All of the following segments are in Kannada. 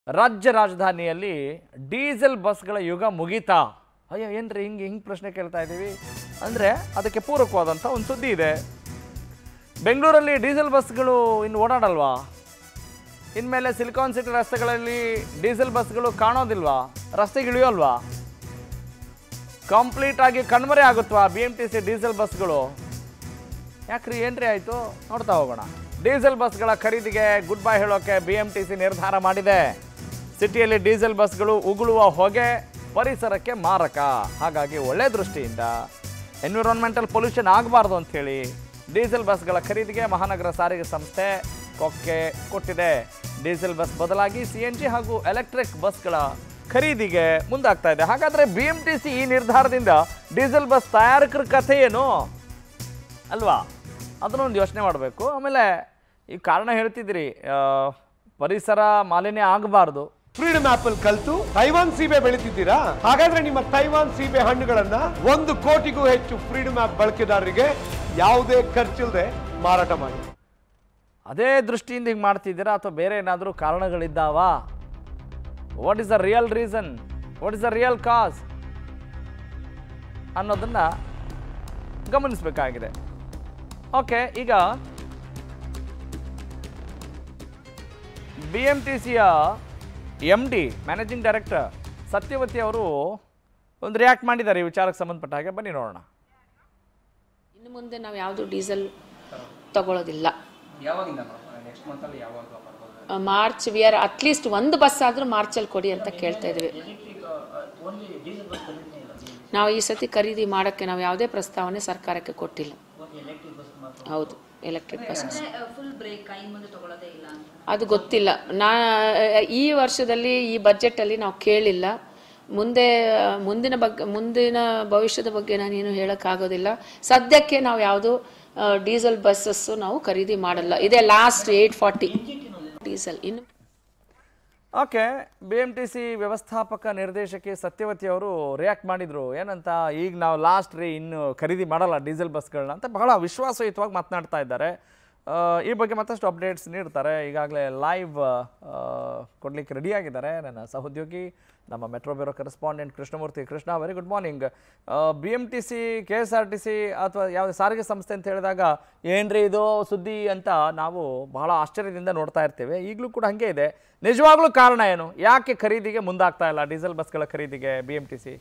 ರಾಜ್ಯ ರಾಜಧಾನಿಯಲ್ಲಿ ಡೀಸೆಲ್ ಬಸ್ಗಳ ಯುಗ ಮುಗೀತಾ ಅಯ್ಯೋ ಏನ್ರಿ ಹಿಂಗೆ ಹಿಂಗೆ ಪ್ರಶ್ನೆ ಕೇಳ್ತಾ ಇದ್ದೀವಿ ಅಂದರೆ ಅದಕ್ಕೆ ಪೂರಕವಾದಂಥ ಒಂದು ಸುದ್ದಿ ಇದೆ ಬೆಂಗಳೂರಲ್ಲಿ ಡೀಸೆಲ್ ಬಸ್ಗಳು ಇನ್ನು ಓಡಾಡಲ್ವಾ ಇನ್ಮೇಲೆ ಸಿಲಿಕಾನ್ ಸಿಟಿ ರಸ್ತೆಗಳಲ್ಲಿ ಡೀಸೆಲ್ ಬಸ್ಗಳು ಕಾಣೋದಿಲ್ವಾ ರಸ್ತೆಗೆ ಇಳಿಯೋಲ್ವಾ ಕಂಪ್ಲೀಟ್ ಆಗಿ ಕಣ್ಮರೆ ಆಗುತ್ವಾ B M T C diesel ಬಸ್ಗಳು ಯಾಕ್ರಿ ಏನ್ರಿ ಆಯಿತು ನೋಡ್ತಾ ಹೋಗೋಣ ಡೀಸೆಲ್ ಬಸ್ಗಳ ಖರೀದಿಗೆ ಗುಡ್ ಬೈ ಹೇಳೋಕೆ ಬಿ ಎಮ್ ಟಿ ಸಿ ನಿರ್ಧಾರ ಮಾಡಿದೆ ಸಿಟಿಯಲ್ಲಿ ಡೀಸೆಲ್ ಬಸ್ಗಳು ಉಗುಳುವ ಹೊಗೆ ಪರಿಸರಕ್ಕೆ ಮಾರಕ ಹಾಗಾಗಿ ಒಳ್ಳೆ ದೃಷ್ಟಿಯಿಂದ ಎನ್ವಿರಾನ್ಮೆಂಟಲ್ ಪೊಲ್ಯೂಷನ್ ಆಗಬಾರ್ದು ಅಂಥೇಳಿ ಡೀಸೆಲ್ ಬಸ್ಗಳ ಖರೀದಿಗೆ ಮಹಾನಗರ ಸಾರಿಗೆ ಸಂಸ್ಥೆ ಕೊಕ್ಕೆ ಕೊಟ್ಟಿದೆ ಡೀಸೆಲ್ ಬಸ್ ಬದಲಾಗಿ ಸಿ ಎನ್ ಜಿ ಹಾಗೂ ಎಲೆಕ್ಟ್ರಿಕ್ ಬಸ್ಗಳ ಖರೀದಿಗೆ ಮುಂದಾಗ್ತಾ ಇದೆ ಹಾಗಾದರೆ ಬಿ ಎಮ್ ಟಿ ಸಿ ಈ ನಿರ್ಧಾರದಿಂದ ಡೀಸೆಲ್ ಬಸ್ ತಯಾರಕರ ಕಥೆ ಏನು ಅಲ್ವಾ ಅದನ್ನೊಂದು ಯೋಚನೆ ಮಾಡಬೇಕು ಆಮೇಲೆ ಈ ಕಾರಣ ಹೇಳ್ತಿದ್ರಿ ಆ, ಪರಿಸರ ಮಾಲಿನ್ಯ ಆಗಬಾರ್ದು ಫ್ರೀಡಮ್ ಆಪಲ್ ಕಲ್ತು ತೈವಾನ್ ಸೀಬೆ ಬೆಳಿತಿದ್ದೀರಾ ಹಾಗಾದ್ರೆ ನಿಮ್ಮ ತೈವಾನ್ ಸೀಬೆ ಹಣ್ಣುಗಳನ್ನ ಒಂದು ಕೋಟಿಗೂ ಹೆಚ್ಚು ಫ್ರೀಡಮ್ ಆಪ್ ಬಳಕೆದಾರರಿಗೆ ಯಾವುದೇ ಖರ್ಚಿಲ್ಲದೆ ಮಾರಾಟ ಮಾಡಿ ಅದೇ ದೃಷ್ಟಿಯಿಂದ ಹಿಂಗೆ ಮಾಡ್ತಿದ್ದೀರಾ ಅಥವಾ ಬೇರೆ ಏನಾದರೂ ಕಾರಣಗಳಿದ್ದಾವ what is the real reason what is the real cause ಅನ್ನೋದನ್ನು ಗಮನಿಸಬೇಕಾಗಿದೆ ಓಕೆ ಈಗ ಬಿ ಎಮ್ ಟಿ ಸಿಯ M D managing director Sathyavathi ಅವರು ಒಂದು ರಿಯಾಕ್ಟ್ ಮಾಡಿದ್ದಾರೆ ಈ ವಿಚಾರಕ್ಕೆ ಸಂಬಂಧಪಟ್ಟ ಹಾಗೆ ಬನ್ನಿ ನೋಡೋಣ ಇನ್ನು ಮುಂದೆ ನಾವು ಯಾವುದು ಡೀಸೆಲ್ ತಗೊಳ್ಳೋದಿಲ್ಲ ಯಾವಾಗಿಂದ ನೆಕ್ಸ್ಟ್ ಮಂತಲ್ಲಿ ಯಾವಾಗ ಬರ್ಬೋದು ಆ, ಮಾರ್ಚ್ ವಿ ಆರ್ ಅಟ್ಲೀಸ್ಟ್ ಒಂದು ಬಸ್ ಆದರೂ ಮಾರ್ಚಲ್ಲಿ ಕೊಡಿ ಅಂತ ಕೇಳ್ತಾ ಇದ್ವಿ ಓನ್ಲಿ ಡೀಸೆಲ್ ಬಸ್ ಖರೀದಿ ಇಲ್ಲ ನಾವು ಈ ಸತಿ ಖರೀದಿ ಮಾಡೋಕ್ಕೆ ನಾವು ಯಾವುದೇ ಪ್ರಸ್ತಾವನೆ ಸರ್ಕಾರಕ್ಕೆ ಕೊಟ್ಟಿಲ್ಲ ಎಲೆಕ್ಟ್ರಿಕ್ ಬಸ್ ಮಾತ್ರ ಹೌದು ಎಲೆಕ್ಟ್ರಿಕ್ ಬಸ್ ಫುಲ್ ಬ್ರೇಕ್ ಇನ್ನು ಮುಂದೆ ತಗೊಳ್ಳೋದೇ ಇಲ್ಲ ಅಂತ ಅದು ಗೊತ್ತಿಲ್ಲ ನಾ ಈ ವರ್ಷದಲ್ಲಿ ಈ ಬಜೆಟಲ್ಲಿ ನಾವು ಕೇಳಿಲ್ಲ ಮುಂದೆ ಮುಂದಿನ ಬಗ್ಗೆ ಮುಂದಿನ ಭವಿಷ್ಯದ ಬಗ್ಗೆ ನಾನೇನು ಹೇಳೋಕ್ಕಾಗೋದಿಲ್ಲ ಸದ್ಯಕ್ಕೆ ನಾವು ಯಾವುದು ಡೀಸೆಲ್ ಬಸ್ಸಸ್ಸು ನಾವು ಖರೀದಿ ಮಾಡಲ್ಲ ಇದೇ ಲಾಸ್ಟ್ ಏಯ್ಟ್ ಫಾರ್ಟಿ ಡೀಸೆಲ್ ಇನ್ನು okay B M T C ವ್ಯವಸ್ಥಾಪಕ ನಿರ್ದೇಶಕಿ ಸತ್ಯವತಿ ಅವರು ರಿಯಾಕ್ಟ್ ಮಾಡಿದರು ಏನಂತ ಈಗ ನಾವು ಲಾಸ್ಟ್ ರೀ ಇನ್ನು ಖರೀದಿ ಮಾಡಲ್ಲ ಡೀಸೆಲ್ ಬಸ್ಗಳನ್ನ ಅಂತ ಬಹಳ ವಿಶ್ವಾಸಯುತವಾಗಿ ಮಾತನಾಡ್ತಾ ಇದ್ದಾರೆ ಆ, ಈ ಬಗ್ಗೆ ಮತ್ತಷ್ಟು ಅಪ್ಡೇಟ್ಸ್ ನೀಡ್ತಾರೆ ಈಗಾಗಲೇ ಲೈವ್ ಕೊಡಲಿಕ್ಕೆ ರೆಡಿಯಾಗಿದ್ದಾರೆ ನನ್ನ ಸಹೋದ್ಯೋಗಿ ನಮ್ಮ metro bureau correspondent Krishnamurthy Krishna very good morning B M T C K S R T C ಅಥವಾ ಯಾವುದೇ ಸಾರಿಗೆ ಸಂಸ್ಥೆ ಅಂತ ಹೇಳಿದಾಗ ಏನ್ರಿ ಇದು ಸುದ್ದಿ ಅಂತ ನಾವು ಬಹಳ ಆಶ್ಚರ್ಯದಿಂದ ನೋಡ್ತಾ ಇರ್ತೇವೆ ಈಗಲೂ ಕೂಡ ಹಾಗೆ ಇದೆ ನಿಜವಾಗ್ಲೂ ಕಾರಣ ಏನು ಯಾಕೆ ಖರೀದಿಗೆ ಮುಂದಾಗ್ತಾ ಇಲ್ಲ ಡೀಸೆಲ್ ಬಸ್ಗಳ ಖರೀದಿಗೆ B M T C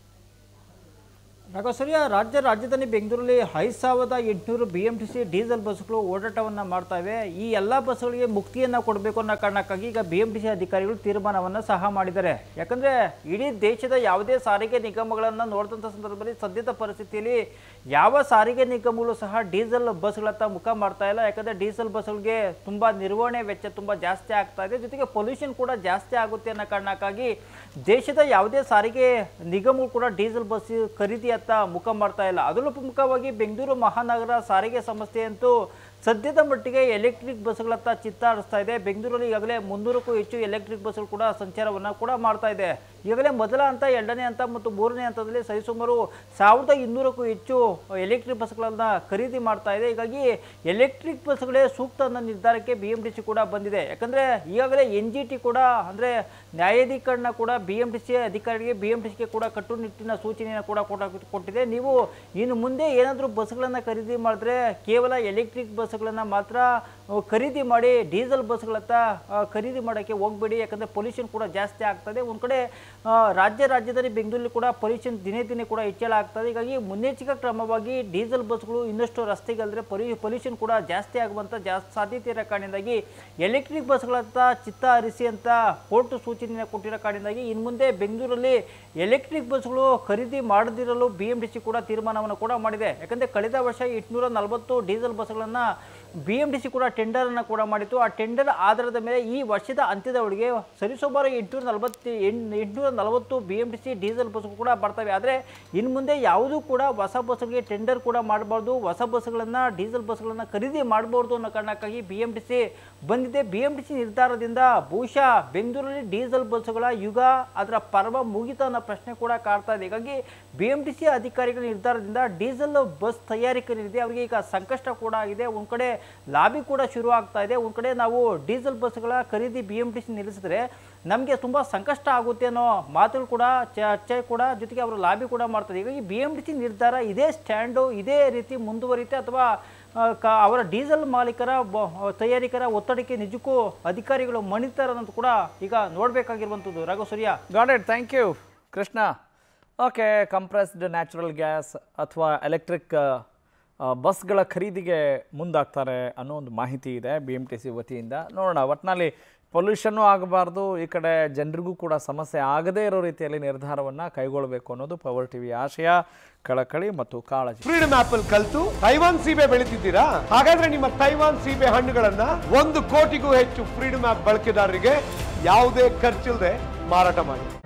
Nagasurya ರಾಜ್ಯ ರಾಜಧಾನಿ ಬೆಂಗಳೂರಲ್ಲಿ ಐದು ಸಾವಿರದ ಎಂಟುನೂರು B M T C diesel ಬಸ್ಗಳು ಓಡಾಟವನ್ನು ಮಾಡ್ತಾ ಇವೆ ಈ ಎಲ್ಲ ಬಸ್ಗಳಿಗೆ ಮುಕ್ತಿಯನ್ನು ಕೊಡಬೇಕು ಅನ್ನೋ ಕಾರಣಕ್ಕಾಗಿ ಈಗ ಬಿ ಎಂ ಟಿ ಸಿ ಅಧಿಕಾರಿಗಳು ತೀರ್ಮಾನವನ್ನು ಸಹ ಮಾಡಿದ್ದಾರೆ ಯಾಕಂದರೆ ಇಡೀ ದೇಶದ ಯಾವುದೇ ಸಾರಿಗೆ ನಿಗಮಗಳನ್ನು ನೋಡಿದಂಥ ಸಂದರ್ಭದಲ್ಲಿ ಸದ್ಯದ ಪರಿಸ್ಥಿತಿಯಲ್ಲಿ ಯಾವ ಸಾರಿಗೆ ನಿಗಮಗಳು ಸಹ ಡೀಸೆಲ್ ಬಸ್ಗಳತ್ತ ಮುಖ ಮಾಡ್ತಾ ಇಲ್ಲ ಯಾಕಂದರೆ ಡೀಸೆಲ್ ಬಸ್ಗಳಿಗೆ ತುಂಬ ನಿರ್ವಹಣೆ ವೆಚ್ಚ ತುಂಬ ಜಾಸ್ತಿ ಆಗ್ತಾ ಇದೆ ಜೊತೆಗೆ ಪೊಲ್ಯೂಷನ್ ಕೂಡ ಜಾಸ್ತಿ ಆಗುತ್ತೆ ಅನ್ನೋ ಕಾರಣಕ್ಕಾಗಿ ದೇಶದ ಯಾವುದೇ ಸಾರಿಗೆ ನಿಗಮಗಳು ಕೂಡ ಡೀಸೆಲ್ ಬಸ್ ಖರೀದಿಯತ್ತ ಮುಖ ಮಾಡ್ತಾ ಇಲ್ಲ ಅದರಲ್ಲೂ ಪ್ರಮುಖವಾಗಿ ಬೆಂಗಳೂರು ಮಹಾನಗರ ಸಾರಿಗೆ ಸಂಸ್ಥೆ ಅಂತೂ ಸದ್ಯದ ಮಟ್ಟಿಗೆ ಎಲೆಕ್ಟ್ರಿಕ್ ಬಸ್ಗಳತ್ತ ಚಿತ್ತಾಡಿಸ್ತಾ ಇದೆ ಬೆಂಗಳೂರಲ್ಲಿ ಈಗಾಗಲೇ ಮುನ್ನೂರಕ್ಕೂ ಹೆಚ್ಚು ಎಲೆಕ್ಟ್ರಿಕ್ ಬಸ್ಗಳು ಕೂಡ ಸಂಚಾರವನ್ನು ಕೂಡ ಮಾಡ್ತಾ ಇದೆ ಈಗಾಗಲೇ ಮೊದಲ ಹಂತ ಎರಡನೇ ಹಂತ ಮತ್ತು ಮೂರನೇ ಹಂತದಲ್ಲಿ ಸರಿಸುಮಾರು ಸಾವಿರದ ಇನ್ನೂರಕ್ಕೂ ಹೆಚ್ಚು ಎಲೆಕ್ಟ್ರಿಕ್ ಬಸ್ಗಳನ್ನು ಖರೀದಿ ಮಾಡ್ತಾ ಇದೆ ಹೀಗಾಗಿ ಎಲೆಕ್ಟ್ರಿಕ್ ಬಸ್ಗಳೇ ಸೂಕ್ತ ಅನ್ನೋ ನಿರ್ಧಾರಕ್ಕೆ ಬಿ ಎಂ ಟಿ ಸಿ ಕೂಡ ಬಂದಿದೆ ಯಾಕಂದರೆ ಈಗಾಗಲೇ ಎನ್ ಜಿ ಟಿ ಕೂಡ ಅಂದರೆ ನ್ಯಾಯಾಧೀಕರಣ ಕೂಡ ಬಿ ಎಂ ಟಿ ಸಿ ಅಧಿಕಾರಿಗೆ ಬಿ ಎಂ ಟಿ ಸಿಗೆ ಕೂಡ ಕಟ್ಟುನಿಟ್ಟಿನ ಸೂಚನೆಯನ್ನು ಕೂಡ ಕೊಟ್ಟ ಕೊಟ್ಟಿದೆ ನೀವು ಇನ್ನು ಮುಂದೆ ಏನಾದರೂ ಬಸ್ಗಳನ್ನು ಖರೀದಿ ಮಾಡಿದ್ರೆ ಕೇವಲ ಎಲೆಕ್ಟ್ರಿಕ್ ಬಸ್ಗಳನ್ನು ಮಾತ್ರ ಆ, ಖರೀದಿ ಮಾಡಿ ಡೀಸೆಲ್ ಬಸ್ಗಳತ್ತ ಆ, ಖರೀದಿ ಮಾಡೋಕ್ಕೆ ಹೋಗಬೇಡಿ ಯಾಕಂದರೆ ಪೊಲ್ಯೂಷನ್ ಕೂಡ ಜಾಸ್ತಿ ಆಗ್ತದೆ ಒಂದು ಕಡೆ ಆ, ರಾಜ್ಯ ರಾಜ್ಯದಲ್ಲಿ ಬೆಂಗಳೂರಲ್ಲಿ ಕೂಡ ಪೊಲ್ಯೂಷನ್ ದಿನೇ ದಿನೇ ಕೂಡ ಹೆಚ್ಚಳ ಆಗ್ತದೆ ಹೀಗಾಗಿ ಮುನ್ನೆಚ್ಚರಿಕಾ ಕ್ರಮವಾಗಿ ಡೀಸೆಲ್ ಬಸ್ಗಳು ಇನ್ನಷ್ಟು ರಸ್ತೆಗಲ್ದ್ರೆ ಪೊಲ್ಯೂ ಪೊಲ್ಯೂಷನ್ ಕೂಡ ಜಾಸ್ತಿ ಆಗುವಂಥ ಜಾಸ್ತಿ ಸಾಧ್ಯತೆ ಇರೋ ಕಾರಣದಿಂದಾಗಿ ಎಲೆಕ್ಟ್ರಿಕ್ ಬಸ್ಗಳತ್ತ ಚಿತ್ತ ಹರಿಸಿ ಅಂತ ಕೋರ್ಟ್ ಸೂಚನೆಯನ್ನು ಕೊಟ್ಟಿರೋ ಕಾರಣದಿಂದಾಗಿ ಇನ್ನು ಮುಂದೆ ಬೆಂಗಳೂರಲ್ಲಿ ಎಲೆಕ್ಟ್ರಿಕ್ ಬಸ್ಗಳು ಖರೀದಿ ಮಾಡದಿರಲು ಬಿ ಎಂ ಟಿ ಸಿ ಕೂಡ ತೀರ್ಮಾನವನ್ನು ಕೂಡ ಮಾಡಿದೆ ಯಾಕಂದರೆ ಕಳೆದ ವರ್ಷ ಎಂಟುನೂರ ನಲವತ್ತು ಡೀಸೆಲ್ ಬಸ್ಗಳನ್ನು ಬಿ ಎಂ ಟಿ ಸಿ ಕೂಡ ಟೆಂಡರನ್ನು ಕೂಡ ಮಾಡಿತ್ತು ಆ ಟೆಂಡರ್ ಆಧಾರದ ಮೇಲೆ ಈ ವರ್ಷದ ಅಂತ್ಯದ ಒಳಗೆ ಸರಿಸುಮಾರು ಎಂಟುನೂರ ನಲವತ್ತು ಎಂಟುನೂರ ನಲವತ್ತು B M T C diesel bus ಕೂಡ ಬರ್ತವೆ ಆದರೆ ಇನ್ನು ಮುಂದೆ ಯಾವುದೂ ಕೂಡ ಹೊಸ ಬಸ್ಗಳಿಗೆ ಟೆಂಡರ್ ಕೂಡ ಮಾಡಬಾರ್ದು ಹೊಸ ಬಸ್ಗಳನ್ನು ಡೀಸೆಲ್ ಬಸ್ಗಳನ್ನು ಖರೀದಿ ಮಾಡಬಾರ್ದು ಅನ್ನೋ ಕಾರಣಕ್ಕಾಗಿ ಬಿ ಎಂ ಟಿ ಸಿ ಬಂದಿದೆ ಬಿ ಎಂ ಟಿ ಸಿ ನಿರ್ಧಾರದಿಂದ ಬಹುಶಃ ಬೆಂಗಳೂರಲ್ಲಿ ಡೀಸೆಲ್ ಬಸ್ಸುಗಳ ಯುಗ ಅದರ ಪರ್ವ ಮುಗಿತ ಅನ್ನೋ ಪ್ರಶ್ನೆ ಕೂಡ ಕಾಡ್ತಾ ಇದೆ ಹೀಗಾಗಿ ಬಿ ಎಂ ಟಿ ಸಿ ಅಧಿಕಾರಿಗಳ ನಿರ್ಧಾರದಿಂದ ಡೀಸೆಲ್ ಬಸ್ ತಯಾರಿಕರಿದೆ ಅವರಿಗೆ ಈಗ ಸಂಕಷ್ಟ ಕೂಡ ಆಗಿದೆ ಒಂದು ಕಡೆ ಲಾಬಿ ಕೂಡ ಶುರು ಆಗ್ತಾ ಇದೆ ಒಂದು ಕಡೆ ನಾವು ಡೀಸೆಲ್ ಬಸ್ಗಳ ಖರೀದಿ ಬಿ ಎಮ್ ಟಿ ಸಿ ನಿಲ್ಲಿಸಿದ್ರೆ ನಮಗೆ ತುಂಬ ಸಂಕಷ್ಟ ಆಗುತ್ತೆ ಅನ್ನೋ ಮಾತುಗಳು ಕೂಡ ಚರ್ಚೆ ಕೂಡ ಜೊತೆಗೆ ಅವರು ಲಾಬಿ ಕೂಡ ಮಾಡ್ತಾರೆ ಹೀಗಾಗಿ ಬಿ ಎಮ್ ಟಿ ಸಿ ನಿರ್ಧಾರ ಇದೇ ಸ್ಟ್ಯಾಂಡು ಇದೇ ರೀತಿ ಮುಂದುವರಿತೆ ಅಥವಾ ಆ, ಕ ಅವರ ಡೀಸೆಲ್ ಮಾಲೀಕರ ಬ- ತಯಾರಿಕರ ಒತ್ತಡಕ್ಕೆ ನಿಜಕ್ಕೂ ಅಧಿಕಾರಿಗಳು ಮಣಿತಾರಂತ ಕೂಡ ಈಗ ನೋಡಬೇಕಾಗಿರುವಂಥದ್ದು Raghava Surya got it thank you Krishna okay compressed natural gas ಅಥವಾ ಎಲೆಕ್ಟ್ರಿಕ್ ಬಸ್ಗಳ ಖರೀದಿಗೆ ಮುಂದಾಗ್ತಾರೆ ಅನ್ನೋ ಒಂದು ಮಾಹಿತಿ ಇದೆ ಬಿ ಎಮ್ ಟಿ ಸಿ ವತಿಯಿಂದ ನೋಡೋಣ ಒಟ್ಟಿನಲ್ಲಿ ಪೊಲ್ಯೂಷನ್ನೂ ಆಗಬಾರ್ದು ಈ ಕಡೆ ಜನರಿಗೂ ಕೂಡ ಸಮಸ್ಯೆ ಆಗದೇ ಇರೋ ರೀತಿಯಲ್ಲಿ ನಿರ್ಧಾರವನ್ನು ಕೈಗೊಳ್ಳಬೇಕು ಅನ್ನೋದು ಪವರ್ ಟಿವಿ ಆಶಯ ಕಳಕಳಿ ಮತ್ತು ಕಾಳಜಿ ಫ್ರೀಡಮ್ ಆಪಲ್ ಕಲ್ತು ತೈವಾನ್ ಸೀಬೆ ಬೆಳಿತಿದ್ದೀರಾ ಹಾಗಾದ್ರೆ ನಿಮ್ಮ ತೈವಾನ್ ಸೀಬೆ ಹಣ್ಣುಗಳನ್ನ ಒಂದು ಕೋಟಿಗೂ ಹೆಚ್ಚು ಫ್ರೀಡಮ್ ಆಪ್ ಬಳಕೆದಾರರಿಗೆ ಯಾವುದೇ ಖರ್ಚಿಲ್ಲದೆ ಮಾರಾಟ ಮಾಡಿ